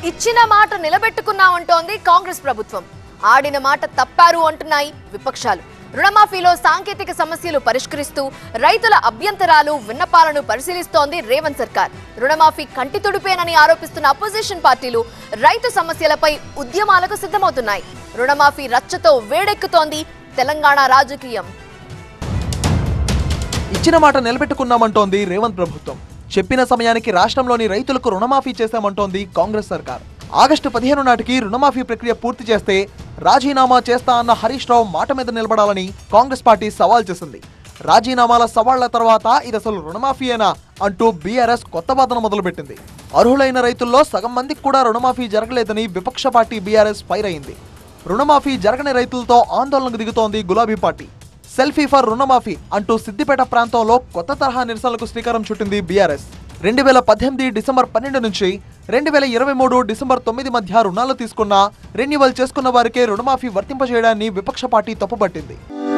ఇచ్చిన మాట నిలబెట్టుకున్నామంటోంది కాంగ్రెస్ ప్రభుత్వం ఆడిన మాట తప్పారు అంటున్నాయి విపక్షాలు రుణమాఫీలో సాంకేతిక సమస్యలు పరిష్కరిస్తూ రైతుల అభ్యంతరాలు విన్నపాలను పరిశీలిస్తోంది రేవంత్ సర్కార్ రుణమాఫీ కంటి తుడిపేనని ఆరోపిస్తున్న అపోజిషన్ పార్టీలు రైతు సమస్యలపై ఉద్యమాలకు సిద్ధమవుతున్నాయి రుణమాఫీ రచ్చతో వేడెక్కుతోంది తెలంగాణ రాజకీయం ఇచ్చిన మాట నిలబెట్టుకున్నామంటోంది రేవంత్ ప్రభుత్వం చెప్పిన సమయానికి రాష్ట్రంలోని రైతులకు రుణమాఫీ చేశామంటోంది కాంగ్రెస్ సర్కార్ ఆగస్టు పదిహేను నాటికి రుణమాఫీ ప్రక్రియ పూర్తి చేస్తే రాజీనామా చేస్తా అన్న హరీష్ రావు మాట మీద నిలబడాలని కాంగ్రెస్ పార్టీ సవాల్ చేసింది రాజీనామాల సవాళ్ల తర్వాత ఇది అసలు రుణమాఫీయేనా అంటూ బీఆర్ఎస్ కొత్త వాదన మొదలుపెట్టింది అర్హులైన రైతుల్లో సగం మందికి కూడా రుణమాఫీ జరగలేదని విపక్ష పార్టీ బీఆర్ఎస్ ఫైర్ అయింది రుణమాఫీ జరగని రైతులతో ఆందోళనకు దిగుతోంది గులాబీ పార్టీ సెల్ఫీ ఫర్ రుణమాఫీ అంటూ సిద్దిపేట ప్రాంతంలో కొత్త తరహా నిరసనలకు శ్రీకారం చుట్టింది బీఆర్ఎస్ రెండు వేల పద్దెనిమిది డిసెంబర్ పన్నెండు నుంచి రెండు వేల ఇరవై మూడు డిసెంబర్ తొమ్మిది మధ్య రుణాలు తీసుకున్న రెన్యువల్ చేసుకున్న వారికే రుణమాఫీ వర్తింపజేయడాన్ని విపక్ష పార్టీ తప్పుపట్టింది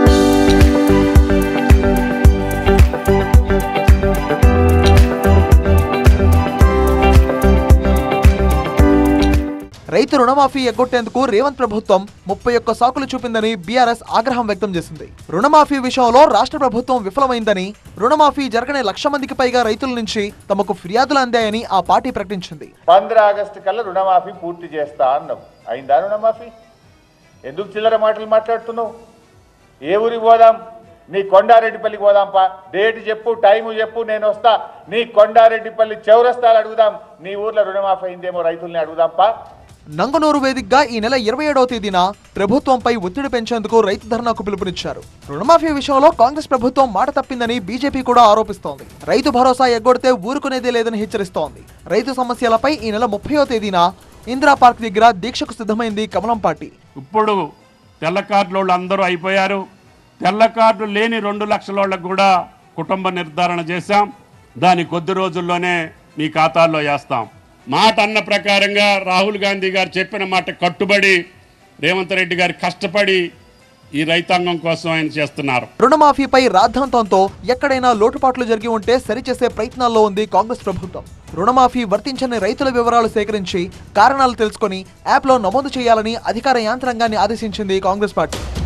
రైతు రుణమాఫీ ఎగ్గొట్టేందుకు రేవంత్ ప్రభుత్వం ముప్పై ఒక్క సాకులు చూపిందని బీఆర్ఎస్ ఆగ్రహం వ్యక్తం చేసింది రుణమాఫీ విషయంలో రాష్ట్ర ప్రభుత్వం విఫలమైందని రుణమాఫీ జరగని లక్ష మందికి పైగా రైతుల నుంచి తమకు ఫిర్యాదులు అందాయని ఆ పార్టీ ప్రకటించింది పంద్ర ఆగస్టు కల్లా రుణమాఫీ పూర్తి చేస్తా అన్నావు అయిందా రుణమాఫీ ఎందుకు చిల్లర మాటలు మాట్లాడుతున్నావు ఏ ఊరికి పోదాం నీ కొండారెడ్డిపల్లికి పోదాంపా డేట్ చెప్పు టైము చెప్పు నేను వస్తా నీ కొండారెడ్డిపల్లి చౌరస్తాలు అడుగుదాం నీ ఊర్లో రుణమాఫీ అయిందేమో రైతుల్ని అడుగుదాంపా నంగనూరు వేదికగా ఈ నెల ఇరవై ఏడవ తేదీన ప్రభుత్వంపై ఒత్తిడి పెంచేందుకు రైతు ధర్నాకు పిలుపునిచ్చారు రుణమాఫీ విషయంలో కాంగ్రెస్ ప్రభుత్వం మాట తప్పిందని బీజేపీ కూడా ఆరోపిస్తోంది రైతు భరోసా ఎగ్గొడితే ఊరుకునేదే లేదని హెచ్చరిస్తోంది రైతు సమస్యలపై ఈ నెల ముప్పయో తేదీన ఇందిరా పార్క్ దగ్గర దీక్షకు సిద్ధమైంది కమలం పార్టీ ఇప్పుడు తెల్ల కార్డుల వాళ్ళు అందరూ అయిపోయారు తెల్ల కార్డు లేని రెండు లక్షల వాళ్ళకు కూడా కుటుంబ నిర్ధారణ చేశాం దాని కొద్ది రోజుల్లోనే మీ ఖాతాల్లో వేస్తాం మాట అన్న ప్రకారంగా రాహుల్ గాంధీ గారు చెప్పిన మాట కట్టుబడి రేవంత్ రెడ్డి గారు కష్టపడి ఈ రైతాంగం కోసం ఆయన చేస్తున్నారు రుణమాఫీపై రాద్ధాంతంతో ఎక్కడైనా లోటుపాట్లు జరిగి ఉంటే సరిచేసే ప్రయత్నాల్లో ఉంది కాంగ్రెస్ ప్రభుత్వం రుణమాఫీ వర్తించని రైతుల వివరాలు సేకరించి కారణాలు తెలుసుకొని యాప్లో నమోదు చేయాలని అధికార యాంత్రాంగాన్ని ఆదేశించింది కాంగ్రెస్ పార్టీ